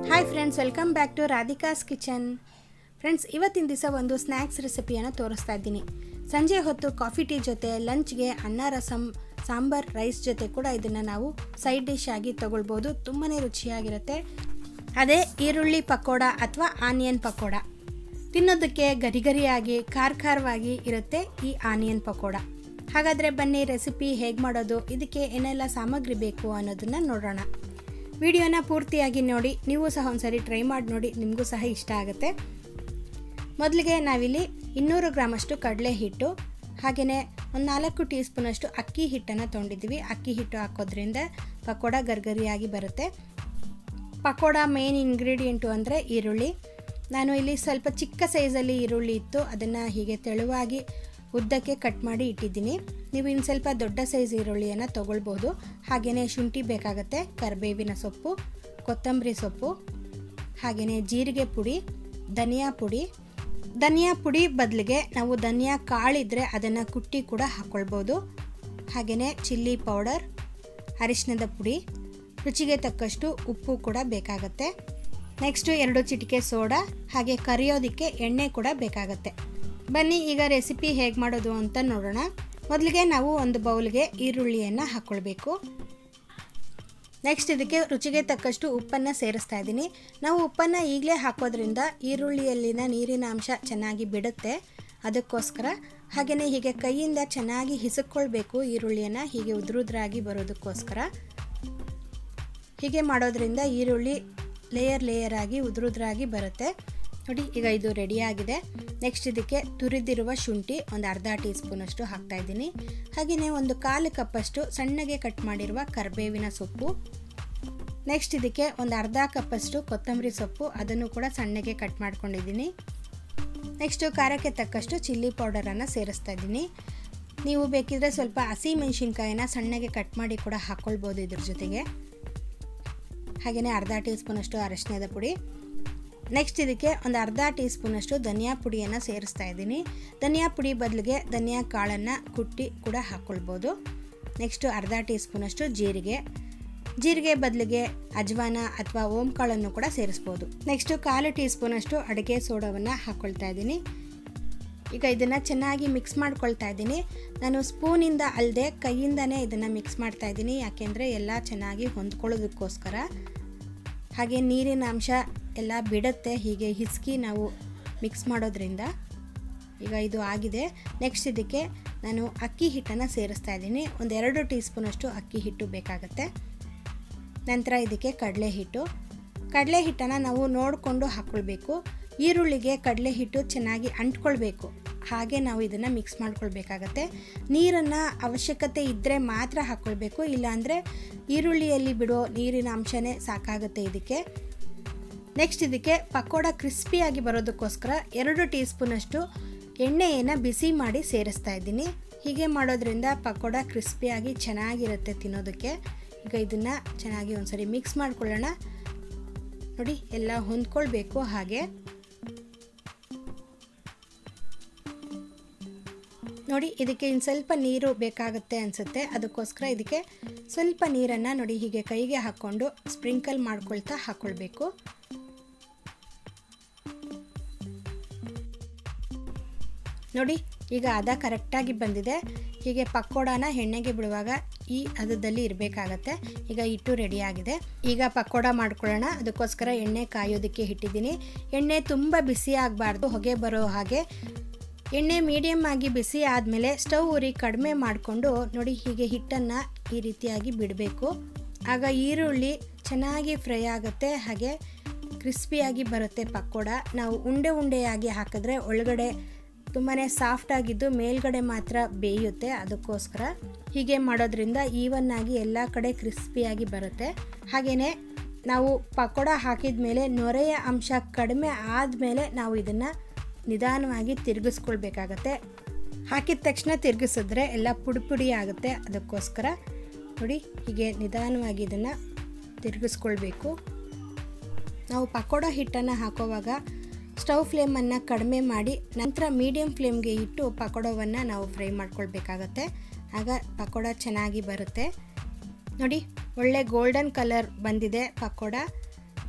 hi friends welcome back to Radhika's kitchen friends ಇವತ್ತಿನ ದಿವಸ ಒಂದು ಸ್ನ್ಯಾಕ್ಸ್ ರೆಸಿಪಿಯನ್ನು ತೋರಿಸ್ತಾ ಇದ್ದೀನಿ ಸಂಜೆ ಹೊತ್ತು ಕಾಫಿ ಟೀ ಜೊತೆ ಲಂಚ್ಗೆ ಅನ್ನ ರಸಮ್ ಸಾಂಬಾರ್ ರೈಸ್ ಜೊತೆ ಕೂಡ ಇದನ್ನು ನಾವು ಸೈಡ್ ಡಿಶ್ ಆಗಿ ತಗೊಳ್ಬೋದು ತುಂಬಾ ರುಚಿಯಾಗಿರುತ್ತೆ ಅದೇ ಈರುಳ್ಳಿ ಪಕೋಡ ಅಥವಾ ಆನಿಯನ್ ಪಕೋಡ ತಿನ್ನೋದಕ್ಕೆ ಗರಿ ಗರಿಯಾಗಿ ಖಾರ ಖಾರವಾಗಿ ಇರುತ್ತೆ ಈ ಆನಿಯನ್ ಪಕೋಡ ಹಾಗಾದರೆ ಬನ್ನಿ ರೆಸಿಪಿ ಹೇಗೆ ಮಾಡೋದು ಇದಕ್ಕೆ ಏನೆಲ್ಲ ಸಾಮಗ್ರಿ ಬೇಕು ಅನ್ನೋದನ್ನು ನೋಡೋಣ ವಿಡಿಯೋನ ಪೂರ್ತಿಯಾಗಿ ನೋಡಿ ನೀವು ಸಹ ಒಂದ್ಸರಿ ಟ್ರೈ ಮಾಡಿ ನೋಡಿ ನಿಮಗೂ ಸಹ ಇಷ್ಟ ಆಗುತ್ತೆ ಮೊದಲಿಗೆ ನಾವಿಲ್ಲಿ ಇನ್ನೂರು ಗ್ರಾಮಷ್ಟು ಕಡಲೆ ಹಿಟ್ಟು ಹಾಗೆಯೇ ಒಂದು ನಾಲ್ಕು ಟೀ ಸ್ಪೂನಷ್ಟು ಅಕ್ಕಿ ಹಿಟ್ಟನ್ನು ತೊಗೊಂಡಿದ್ದೀವಿ ಅಕ್ಕಿ ಹಿಟ್ಟು ಹಾಕೋದ್ರಿಂದ ಪಕೋಡ ಗರ್ಗರಿಯಾಗಿ ಬರುತ್ತೆ ಪಕೋಡ ಮೇನ್ ಇಂಗ್ರೀಡಿಯೆಂಟು ಅಂದರೆ ಈರುಳ್ಳಿ ನಾನು ಇಲ್ಲಿ ಸ್ವಲ್ಪ ಚಿಕ್ಕ ಸೈಜಲ್ಲಿ ಈರುಳ್ಳಿ ಇತ್ತು ಅದನ್ನು ಹೀಗೆ ತೆಳುವಾಗಿ ಉದ್ದಕ್ಕೆ ಕಟ್ ಮಾಡಿ ಇಟ್ಟಿದ್ದೀನಿ ನೀವು ಇನ್ನು ಸ್ವಲ್ಪ ದೊಡ್ಡ ಸೈಜ್ ಈರುಳ್ಳಿಯನ್ನು ತೊಗೊಳ್ಬೋದು ಹಾಗೆಯೇ ಶುಂಠಿ ಬೇಕಾಗುತ್ತೆ ಕರಿಬೇವಿನ ಸೊಪ್ಪು ಕೊತ್ತಂಬರಿ ಸೊಪ್ಪು ಹಾಗೆಯೇ ಜೀರಿಗೆ ಪುಡಿ ಧನಿಯಾ ಪುಡಿ ಧನಿಯಾ ಪುಡಿ ಬದಲಿಗೆ ನಾವು ಧನಿಯಾ ಕಾಳಿದ್ರೆ ಅದನ್ನು ಕುಟ್ಟಿ ಕೂಡ ಹಾಕ್ಕೊಳ್ಬೋದು ಹಾಗೆಯೇ ಚಿಲ್ಲಿ ಪೌಡರ್ ಅರಿಶಿಣದ ಪುಡಿ ರುಚಿಗೆ ತಕ್ಕಷ್ಟು ಉಪ್ಪು ಕೂಡ ಬೇಕಾಗತ್ತೆ ನೆಕ್ಸ್ಟು ಎರಡು ಚಿಟಿಕೆ ಸೋಡಾ ಹಾಗೆ ಕರಿಯೋದಕ್ಕೆ ಎಣ್ಣೆ ಕೂಡ ಬೇಕಾಗತ್ತೆ ಬನ್ನಿ ಈಗ ರೆಸಿಪಿ ಹೇಗೆ ಮಾಡೋದು ಅಂತ ನೋಡೋಣ ಮೊದಲಿಗೆ ನಾವು ಒಂದು ಬೌಲ್ಗೆ ಈರುಳ್ಳಿಯನ್ನು ಹಾಕ್ಕೊಳ್ಬೇಕು ನೆಕ್ಸ್ಟ್ ಇದಕ್ಕೆ ರುಚಿಗೆ ತಕ್ಕಷ್ಟು ಉಪ್ಪನ್ನು ಸೇರಿಸ್ತಾ ಇದ್ದೀನಿ ನಾವು ಉಪ್ಪನ್ನು ಈಗಲೇ ಹಾಕೋದ್ರಿಂದ ಈರುಳ್ಳಿಯಲ್ಲಿನ ನೀರಿನ ಅಂಶ ಚೆನ್ನಾಗಿ ಬಿಡುತ್ತೆ ಅದಕ್ಕೋಸ್ಕರ ಹಾಗೆಯೇ ಹೀಗೆ ಕೈಯಿಂದ ಚೆನ್ನಾಗಿ ಹಿಸುಕ್ಕೊಳ್ಬೇಕು ಈರುಳ್ಳಿಯನ್ನು ಹೀಗೆ ಉದುರುದ್ರಾಗಿ ಬರೋದಕ್ಕೋಸ್ಕರ ಹೀಗೆ ಮಾಡೋದ್ರಿಂದ ಈರುಳ್ಳಿ ಲೇಯರ್ ಲೇಯರ್ ಆಗಿ ಉದುರುದ್ರಾಗಿ ಬರುತ್ತೆ ನೋಡಿ ಈಗ ಇದು ರೆಡಿಯಾಗಿದೆ ನೆಕ್ಸ್ಟ್ ಇದಕ್ಕೆ ತುರಿದಿರುವ ಶುಂಠಿ ಒಂದು ಅರ್ಧ ಟೀ ಸ್ಪೂನಷ್ಟು ಹಾಕ್ತಾಯಿದ್ದೀನಿ ಹಾಗೆಯೇ ಒಂದು ಕಾಲು ಕಪ್ಪಷ್ಟು ಸಣ್ಣಗೆ ಕಟ್ ಮಾಡಿರುವ ಕರಿಬೇವಿನ ಸೊಪ್ಪು ನೆಕ್ಸ್ಟ್ ಇದಕ್ಕೆ ಒಂದು ಅರ್ಧ ಕಪ್ಪಷ್ಟು ಕೊತ್ತಂಬರಿ ಸೊಪ್ಪು ಅದನ್ನು ಕೂಡ ಸಣ್ಣಗೆ ಕಟ್ ಮಾಡ್ಕೊಂಡಿದ್ದೀನಿ ನೆಕ್ಸ್ಟು ಖಾರಕ್ಕೆ ತಕ್ಕಷ್ಟು ಚಿಲ್ಲಿ ಪೌಡರನ್ನು ಸೇರಿಸ್ತಾ ಇದ್ದೀನಿ ನೀವು ಬೇಕಿದ್ರೆ ಸ್ವಲ್ಪ ಹಸಿ ಮೆಣಸಿನ್ಕಾಯಿನ ಸಣ್ಣಗೆ ಕಟ್ ಮಾಡಿ ಕೂಡ ಹಾಕ್ಕೊಳ್ಬೋದು ಇದ್ರ ಜೊತೆಗೆ ಹಾಗೆಯೇ ಅರ್ಧ ಟೀ ಸ್ಪೂನಷ್ಟು ಅರಶಿನದ ಪುಡಿ ನೆಕ್ಸ್ಟ್ ಇದಕ್ಕೆ ಒಂದು ಅರ್ಧ ಟೀ ಸ್ಪೂನಷ್ಟು ಧನಿಯಾ ಪುಡಿಯನ್ನು ಸೇರಿಸ್ತಾ ಇದ್ದೀನಿ ಧನಿಯಾ ಪುಡಿ ಬದಲಿಗೆ ಧನಿಯಾ ಕಾಳನ್ನು ಕುಟ್ಟಿ ಕೂಡ ಹಾಕ್ಕೊಳ್ಬೋದು ನೆಕ್ಸ್ಟು ಅರ್ಧ ಟೀ ಸ್ಪೂನಷ್ಟು ಜೀರಿಗೆ ಜೀರಿಗೆ ಬದಲಿಗೆ ಅಜ್ವಾನ ಅಥವಾ ಓಂ ಕಾಳನ್ನು ಕೂಡ ಸೇರಿಸ್ಬೋದು ನೆಕ್ಸ್ಟು ಕಾಲು ಟೀ ಸ್ಪೂನಷ್ಟು ಅಡುಗೆ ಸೋಡಾವನ್ನು ಹಾಕ್ಕೊಳ್ತಾ ಇದ್ದೀನಿ ಈಗ ಇದನ್ನು ಚೆನ್ನಾಗಿ ಮಿಕ್ಸ್ ಮಾಡ್ಕೊಳ್ತಾ ಇದ್ದೀನಿ ನಾನು ಸ್ಪೂನಿಂದ ಅಲ್ಲದೆ ಕೈಯಿಂದನೇ ಇದನ್ನು ಮಿಕ್ಸ್ ಮಾಡ್ತಾ ಇದ್ದೀನಿ ಯಾಕೆಂದರೆ ಎಲ್ಲ ಚೆನ್ನಾಗಿ ಹೊಂದ್ಕೊಳ್ಳೋದಕ್ಕೋಸ್ಕರ ಹಾಗೆ ನೀರಿನ ಅಂಶ ಎಲ್ಲ ಬಿಡುತ್ತೆ ಹೀಗೆ ಹಿಸ್ಕಿ ನಾವು ಮಿಕ್ಸ್ ಮಾಡೋದ್ರಿಂದ ಈಗ ಇದು ಆಗಿದೆ ನೆಕ್ಸ್ಟ್ ಇದಕ್ಕೆ ನಾನು ಅಕ್ಕಿ ಹಿಟ್ಟನ್ನು ಸೇರಿಸ್ತಾ ಇದ್ದೀನಿ ಒಂದು ಎರಡು ಟೀ ಸ್ಪೂನಷ್ಟು ಅಕ್ಕಿ ಹಿಟ್ಟು ಬೇಕಾಗುತ್ತೆ ನಂತರ ಇದಕ್ಕೆ ಕಡಲೆ ಹಿಟ್ಟು ಕಡಲೆ ಹಿಟ್ಟನ್ನು ನಾವು ನೋಡಿಕೊಂಡು ಹಾಕ್ಕೊಳ್ಬೇಕು ಈರುಳ್ಳಿಗೆ ಕಡಲೆ ಹಿಟ್ಟು ಚೆನ್ನಾಗಿ ಅಂಟ್ಕೊಳ್ಬೇಕು ಹಾಗೆ ನಾವು ಇದನ್ನು ಮಿಕ್ಸ್ ಮಾಡ್ಕೊಳ್ಬೇಕಾಗತ್ತೆ ನೀರನ್ನು ಅವಶ್ಯಕತೆ ಇದ್ದರೆ ಮಾತ್ರ ಹಾಕ್ಕೊಳ್ಬೇಕು ಇಲ್ಲಾಂದರೆ ಈರುಳ್ಳಿಯಲ್ಲಿ ಬಿಡೋ ನೀರಿನ ಅಂಶನೇ ಸಾಕಾಗುತ್ತೆ ಇದಕ್ಕೆ ನೆಕ್ಸ್ಟ್ ಇದಕ್ಕೆ ಪಕೋಡ ಕ್ರಿಸ್ಪಿಯಾಗಿ ಬರೋದಕ್ಕೋಸ್ಕರ ಎರಡು ಟೀ ಸ್ಪೂನಷ್ಟು ಎಣ್ಣೆಯನ್ನು ಬಿಸಿ ಮಾಡಿ ಸೇರಿಸ್ತಾ ಇದ್ದೀನಿ ಹೀಗೆ ಮಾಡೋದ್ರಿಂದ ಪಕೋಡ ಕ್ರಿಸ್ಪಿಯಾಗಿ ಚೆನ್ನಾಗಿರುತ್ತೆ ತಿನ್ನೋದಕ್ಕೆ ಈಗ ಇದನ್ನು ಚೆನ್ನಾಗಿ ಒಂದ್ಸರಿ ಮಿಕ್ಸ್ ಮಾಡ್ಕೊಳ್ಳೋಣ ನೋಡಿ ಎಲ್ಲ ಹೊಂದ್ಕೊಳ್ಬೇಕು ಹಾಗೆ ನೋಡಿ ಇದಕ್ಕೆ ಇನ್ನು ಸ್ವಲ್ಪ ನೀರು ಬೇಕಾಗುತ್ತೆ ಅನಿಸುತ್ತೆ ಅದಕ್ಕೋಸ್ಕರ ಇದಕ್ಕೆ ಸ್ವಲ್ಪ ನೀರನ್ನು ನೋಡಿ ಹೀಗೆ ಕೈಗೆ ಹಾಕ್ಕೊಂಡು ಸ್ಪ್ರಿಂಕಲ್ ಮಾಡ್ಕೊಳ್ತಾ ಹಾಕ್ಕೊಳ್ಬೇಕು ನೋಡಿ ಈಗ ಅದ ಕರೆಕ್ಟಾಗಿ ಬಂದಿದೆ ಹೀಗೆ ಪಕೋಡಾನ ಎಣ್ಣೆಗೆ ಬಿಡುವಾಗ ಈ ಹದದಲ್ಲಿ ಇರಬೇಕಾಗತ್ತೆ ಈಗ ಹಿಟ್ಟು ರೆಡಿಯಾಗಿದೆ ಈಗ ಪಕೋಡ ಮಾಡ್ಕೊಳ್ಳೋಣ ಅದಕ್ಕೋಸ್ಕರ ಎಣ್ಣೆ ಕಾಯೋದಕ್ಕೆ ಇಟ್ಟಿದ್ದೀನಿ ಎಣ್ಣೆ ತುಂಬ ಬಿಸಿ ಆಗಬಾರ್ದು ಹೊಗೆ ಬರೋ ಹಾಗೆ ಎಣ್ಣೆ ಮೀಡಿಯಮ್ ಆಗಿ ಬಿಸಿ ಆದಮೇಲೆ ಸ್ಟವ್ ಉರಿ ಕಡಿಮೆ ಮಾಡಿಕೊಂಡು ನೋಡಿ ಹೀಗೆ ಹಿಟ್ಟನ್ನು ಈ ರೀತಿಯಾಗಿ ಬಿಡಬೇಕು ಆಗ ಈರುಳ್ಳಿ ಚೆನ್ನಾಗಿ ಫ್ರೈ ಆಗುತ್ತೆ ಹಾಗೆ ಕ್ರಿಸ್ಪಿಯಾಗಿ ಬರುತ್ತೆ ಪಕೋಡ ನಾವು ಉಂಡೆ ಉಂಡೆಯಾಗಿ ಹಾಕಿದ್ರೆ ಒಳಗಡೆ ತುಂಬಾ ಸಾಫ್ಟಾಗಿದ್ದು ಮೇಲ್ಗಡೆ ಮಾತ್ರ ಬೇಯುತ್ತೆ ಅದಕ್ಕೋಸ್ಕರ ಹೀಗೆ ಮಾಡೋದ್ರಿಂದ ಈವನ್ನಾಗಿ ಎಲ್ಲ ಕಡೆ ಕ್ರಿಸ್ಪಿಯಾಗಿ ಬರುತ್ತೆ ಹಾಗೆಯೇ ನಾವು ಪಕೋಡ ಹಾಕಿದ ಮೇಲೆ ನೊರೆಯ ಅಂಶ ಕಡಿಮೆ ಆದಮೇಲೆ ನಾವು ಇದನ್ನು ನಿಧಾನವಾಗಿ ತಿರುಗಿಸ್ಕೊಳ್ಬೇಕಾಗತ್ತೆ ಹಾಕಿದ ತಕ್ಷಣ ತಿರುಗಿಸಿದ್ರೆ ಎಲ್ಲ ಪುಡಿ ಪುಡಿ ಆಗುತ್ತೆ ಅದಕ್ಕೋಸ್ಕರ ನೋಡಿ ಹೀಗೆ ನಿಧಾನವಾಗಿ ಇದನ್ನು ತಿರುಗಿಸ್ಕೊಳ್ಬೇಕು ನಾವು ಪಕೋಡ ಹಿಟ್ಟನ್ನು ಹಾಕೋವಾಗ ಸ್ಟವ್ ಫ್ಲೇಮನ್ನು ಕಡಿಮೆ ಮಾಡಿ ನಂತರ ಮೀಡಿಯಮ್ ಫ್ಲೇಮ್ಗೆ ಇಟ್ಟು ಪಕೋಡವನ್ನು ನಾವು ಫ್ರೈ ಮಾಡ್ಕೊಳ್ಬೇಕಾಗತ್ತೆ ಆಗ ಪಕೋಡ ಚೆನ್ನಾಗಿ ಬರುತ್ತೆ ನೋಡಿ ಒಳ್ಳೆ ಗೋಲ್ಡನ್ ಕಲರ್ ಬಂದಿದೆ ಪಕೋಡ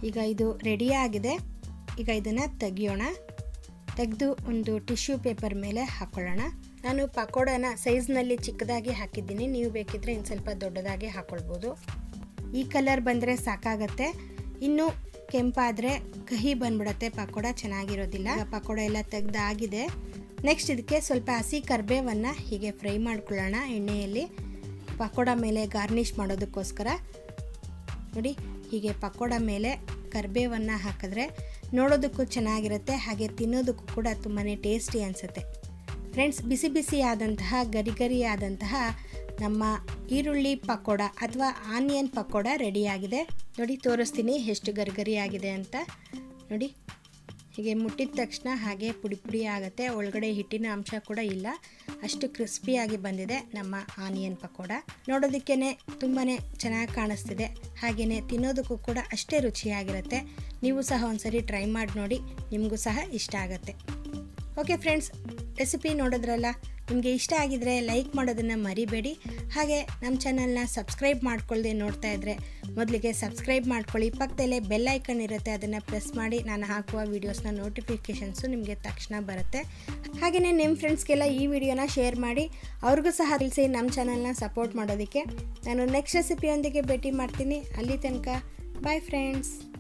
ಈಗ ಇದು ರೆಡಿ ಆಗಿದೆ ಈಗ ಇದನ್ನು ತೆಗಿಯೋಣ ತೆಗೆದು ಒಂದು ಟಿಶ್ಯೂ ಪೇಪರ್ ಮೇಲೆ ಹಾಕ್ಕೊಳ್ಳೋಣ ನಾನು ಪಕೋಡನ ಸೈಜ್ನಲ್ಲಿ ಚಿಕ್ಕದಾಗಿ ಹಾಕಿದ್ದೀನಿ ನೀವು ಬೇಕಿದ್ರೆ ಇನ್ನು ಸ್ವಲ್ಪ ದೊಡ್ಡದಾಗಿ ಹಾಕ್ಕೊಳ್ಬೋದು ಈ ಕಲರ್ ಬಂದರೆ ಸಾಕಾಗತ್ತೆ ಇನ್ನು ಕೆಂಪಾದರೆ ಕಹಿ ಬಂದ್ಬಿಡತ್ತೆ ಪಕೋಡ ಚೆನ್ನಾಗಿರೋದಿಲ್ಲ ಈಗ ಪಕೋಡ ಎಲ್ಲ ತೆಗ್ದಾಗಿದೆ ನೆಕ್ಸ್ಟ್ ಇದಕ್ಕೆ ಸ್ವಲ್ಪ ಹಸಿ ಕರ್ಬೇವನ್ನು ಹೀಗೆ ಫ್ರೈ ಮಾಡ್ಕೊಳ್ಳೋಣ ಎಣ್ಣೆಯಲ್ಲಿ ಪಕೋಡ ಮೇಲೆ ಗಾರ್ನಿಷ್ ಮಾಡೋದಕ್ಕೋಸ್ಕರ ನೋಡಿ ಹೀಗೆ ಪಕೋಡ ಮೇಲೆ ಕರ್ಬೇವನ್ನು ಹಾಕಿದ್ರೆ ನೋಡೋದಕ್ಕೂ ಚೆನ್ನಾಗಿರುತ್ತೆ ಹಾಗೆ ತಿನ್ನೋದಕ್ಕೂ ಕೂಡ ತುಂಬಾ ಟೇಸ್ಟಿ ಅನಿಸುತ್ತೆ ಫ್ರೆಂಡ್ಸ್ ಬಿಸಿ ಬಿಸಿ ಆದಂತಹ ಗರಿ ಗರಿ ಆದಂತಹ ನಮ್ಮ ಈರುಳ್ಳಿ ಪಕೋಡ ಅಥವಾ ಆನಿಯನ್ ಪಕೋಡ ರೆಡಿಯಾಗಿದೆ ನೋಡಿ ತೋರಿಸ್ತೀನಿ ಎಷ್ಟು ಗರಿಗರಿ ಆಗಿದೆ ಅಂತ ನೋಡಿ ಹೀಗೆ ಮುಟ್ಟಿದ ತಕ್ಷಣ ಹಾಗೆ ಪುಡಿ ಪುಡಿ ಆಗುತ್ತೆ ಒಳಗಡೆ ಹಿಟ್ಟಿನ ಅಂಶ ಕೂಡ ಇಲ್ಲ ಅಷ್ಟು ಕ್ರಿಸ್ಪಿಯಾಗಿ ಬಂದಿದೆ ನಮ್ಮ ಆನಿಯನ್ ಪಕೋಡ ನೋಡೋದಕ್ಕೇ ತುಂಬಾ ಚೆನ್ನಾಗಿ ಕಾಣಿಸ್ತಿದೆ ಹಾಗೆಯೇ ತಿನ್ನೋದಕ್ಕೂ ಕೂಡ ಅಷ್ಟೇ ರುಚಿಯಾಗಿರುತ್ತೆ ನೀವು ಸಹ ಒಂದ್ಸರಿ ಟ್ರೈ ಮಾಡಿ ನೋಡಿ ನಿಮಗೂ ಸಹ ಇಷ್ಟ ಆಗುತ್ತೆ ಓಕೆ ಫ್ರೆಂಡ್ಸ್ ರೆಸಿಪಿ ನೋಡಿದ್ರಲ್ಲ ನಿಮಗೆ ಇಷ್ಟ ಆಗಿದರೆ ಲೈಕ್ ಮಾಡೋದನ್ನು ಮರಿಬೇಡಿ ಹಾಗೆ ನಮ್ಮ ಚಾನಲ್ನ ಸಬ್ಸ್ಕ್ರೈಬ್ ಮಾಡ್ಕೊಳ್ಳದೆ ನೋಡ್ತಾ ಇದ್ದರೆ ಮೊದಲಿಗೆ ಸಬ್ಸ್ಕ್ರೈಬ್ ಮಾಡ್ಕೊಳ್ಳಿ ಪಕ್ಕದಲ್ಲೇ ಬೆಲ್ ಐಕನ್ ಇರುತ್ತೆ ಅದನ್ನು ಪ್ರೆಸ್ ಮಾಡಿ ನಾನು ಹಾಕುವ ವೀಡಿಯೋಸ್ನ ನೋಟಿಫಿಕೇಷನ್ಸು ನಿಮಗೆ ತಕ್ಷಣ ಬರುತ್ತೆ ಹಾಗೆಯೇ ನಿಮ್ಮ ಫ್ರೆಂಡ್ಸ್ಗೆಲ್ಲ ಈ ವಿಡಿಯೋನ ಶೇರ್ ಮಾಡಿ ಅವ್ರಿಗೂ ಸಹ ತಿಳಿಸಿ ನಮ್ಮ ಚಾನಲ್ನ ಸಪೋರ್ಟ್ ಮಾಡೋದಕ್ಕೆ ನಾನು ನೆಕ್ಸ್ಟ್ ರೆಸಿಪಿಯೊಂದಿಗೆ ಭೇಟಿ ಮಾಡ್ತೀನಿ ಅಲ್ಲಿ ತನಕ ಬಾಯ್ ಫ್ರೆಂಡ್ಸ್